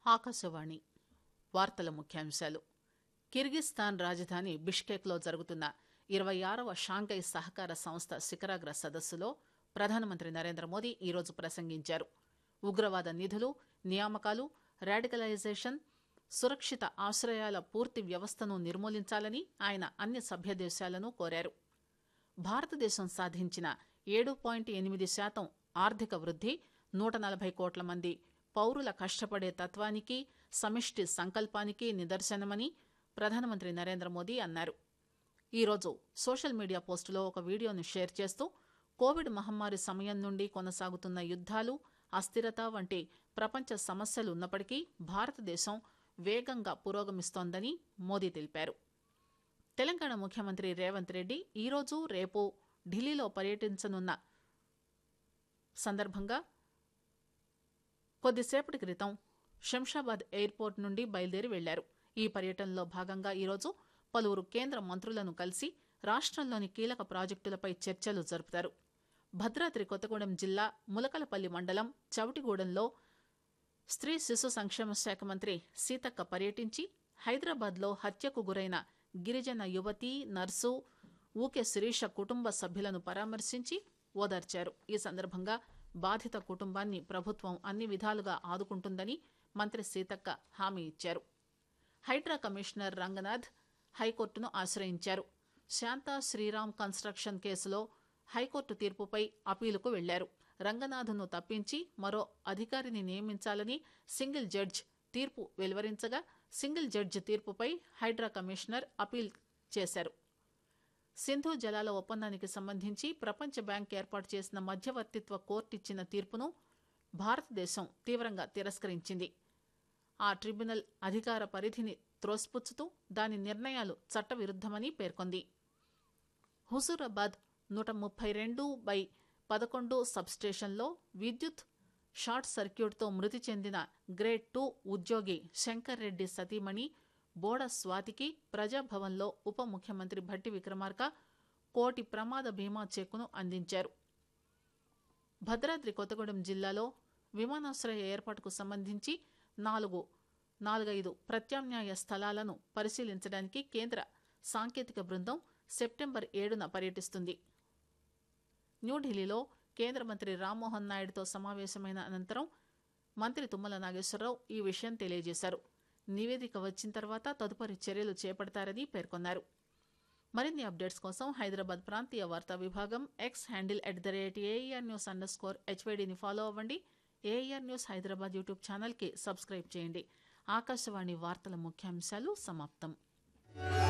ఆకాశవాణి వార్తల ముఖ్యాంశాలు కిర్గిస్థాన్ రాజధాని బిష్కెక్లో జరుగుతున్న ఇరవై ఆరవ షాంఘై సహకార సంస్థ శిఖరాగ్ర సదస్సులో ప్రధానమంత్రి నరేంద్ర మోదీ ఈరోజు ప్రసంగించారు ఉగ్రవాద నిధులు నియామకాలు రాడికలైజేషన్ సురక్షిత ఆశ్రయాల పూర్తి వ్యవస్థను నిర్మూలించాలని ఆయన అన్ని సభ్య దేశాలను కోరారు భారతదేశం సాధించిన ఏడు పాయింట్ ఎనిమిది శాతం ఆర్థిక వృద్ది నూట నలభై కోట్ల మంది పౌరుల కష్టపడే తత్వానికి సమిష్టి సంకల్పానికి నిదర్శనమని ప్రధానమంత్రి నరేంద్ర మోదీ అన్నారు ఈరోజు సోషల్ మీడియా పోస్టులో ఒక వీడియోను షేర్ చేస్తూ కోవిడ్ మహమ్మారి సమయం నుండి కొనసాగుతున్న యుద్దాలు అస్థిరత వంటి ప్రపంచ సమస్యలు ఉన్నప్పటికీ భారతదేశం వేగంగా పురోగమిస్తోందని మోదీ తెలిపారు తెలంగాణ ముఖ్యమంత్రి రేవంత్ రెడ్డి ఈరోజు రేపు ఢిల్లీలో పర్యటించనున్న సందర్భంగా కొద్దిసేపటి క్రితం శంషాబాద్ ఎయిర్పోర్ట్ నుండి బయలుదేరి వెళ్లారు ఈ పర్యటనలో భాగంగా ఈరోజు పలువురు కేంద్ర మంత్రులను కలిసి రాష్టంలోని కీలక ప్రాజెక్టులపై చర్చలు జరుపుతారు భద్రాద్రి కొత్తగూడెం జిల్లా ములకలపల్లి మండలం చవటిగూడెంలో స్త్రీ శిశు సంక్షేమ శాఖ మంత్రి సీతక్క పర్యటించి హైదరాబాద్లో హత్యకు గురైన గిరిజన యువతి నర్సు ఊకే శిరీష కుటుంబ సభ్యులను పరామర్శించి ఓదార్చారు ఈ సందర్భంగా బాధిత కుటుంబాన్ని ప్రభుత్వం అన్ని విధాలుగా ఆదుకుంటుందని మంత్రి సీతక్క హామీ ఇచ్చారు హైడ్రా కమిషనర్ రంగనాథ్ హైకోర్టును ఆశ్రయించారు శాంతా శ్రీరామ్ కన్స్ట్రక్షన్ కేసులో హైకోర్టు తీర్పుపై అపీలుకు వెళ్లారు రంగనాథ్ను తప్పించి మరో అధికారిని నియమించాలని సింగిల్ జడ్జ్ తీర్పు వెలువరించగా సింగిల్ జడ్జ్ తీర్పుపై హైడ్రా కమిషనర్ అపీల్ చేశారు సింధు జలాల ఒప్పందానికి సంబంధించి ప్రపంచ బ్యాంక్ ఏర్పాటు చేసిన మధ్యవర్తిత్వ కోర్టు ఇచ్చిన తీర్పును భారతదేశం తీవ్రంగా తిరస్కరించింది ఆ ట్రిబ్యునల్ అధికార పరిధిని త్రోసిపుచ్చుతూ దాని నిర్ణయాలు చట్టవిరుద్దమని పేర్కొంది హుజూరాబాద్ నూట ముప్పై రెండు బై పదకొండు సబ్స్టేషన్లో విద్యుత్ షార్ట్ సర్క్యూట్తో మృతి చెందిన గ్రేడ్ టూ ఉద్యోగి శంకర్ రెడ్డి సతీమణి బోడ స్వాతికి ప్రజాభవన్లో ఉప ముఖ్యమంత్రి భట్టి విక్రమార్క కోటి ప్రమాద బీమా చెక్కును అందించారు భద్రాద్రి కొత్తగూడెం జిల్లాలో విమానాశ్రయ ఏర్పాటుకు సంబంధించి నాలుగు నాలుగైదు ప్రత్యామ్నాయ స్థలాలను పరిశీలించడానికి కేంద్ర సాంకేతిక బృందం సెప్టెంబర్ ఏడున పర్యటిస్తుంది న్యూఢిల్లీలో కేంద్ర మంత్రి రామ్మోహన్ నాయుడుతో సమావేశమైన అనంతరం మంత్రి తుమ్మల నాగేశ్వరరావు ఈ విషయం తెలియజేశారు నివేదిక వచ్చిన తర్వాత తదుపరి చర్యలు చేపడతారని పేర్కొన్నారు మరిన్ని అప్డేట్స్ కోసం హైదరాబాద్ ప్రాంతీయ వార్తా విభాగం X handle at the rate AIR news under score హెచ్వైడీని ఫాలో అవ్వండి ఏఈఆర్ న్యూస్ హైదరాబాద్ యూట్యూబ్ ఛానల్కి సబ్స్క్రైబ్ చేయండి ఆకాశవాణి వార్తల ముఖ్యాంశాలు సమాప్తం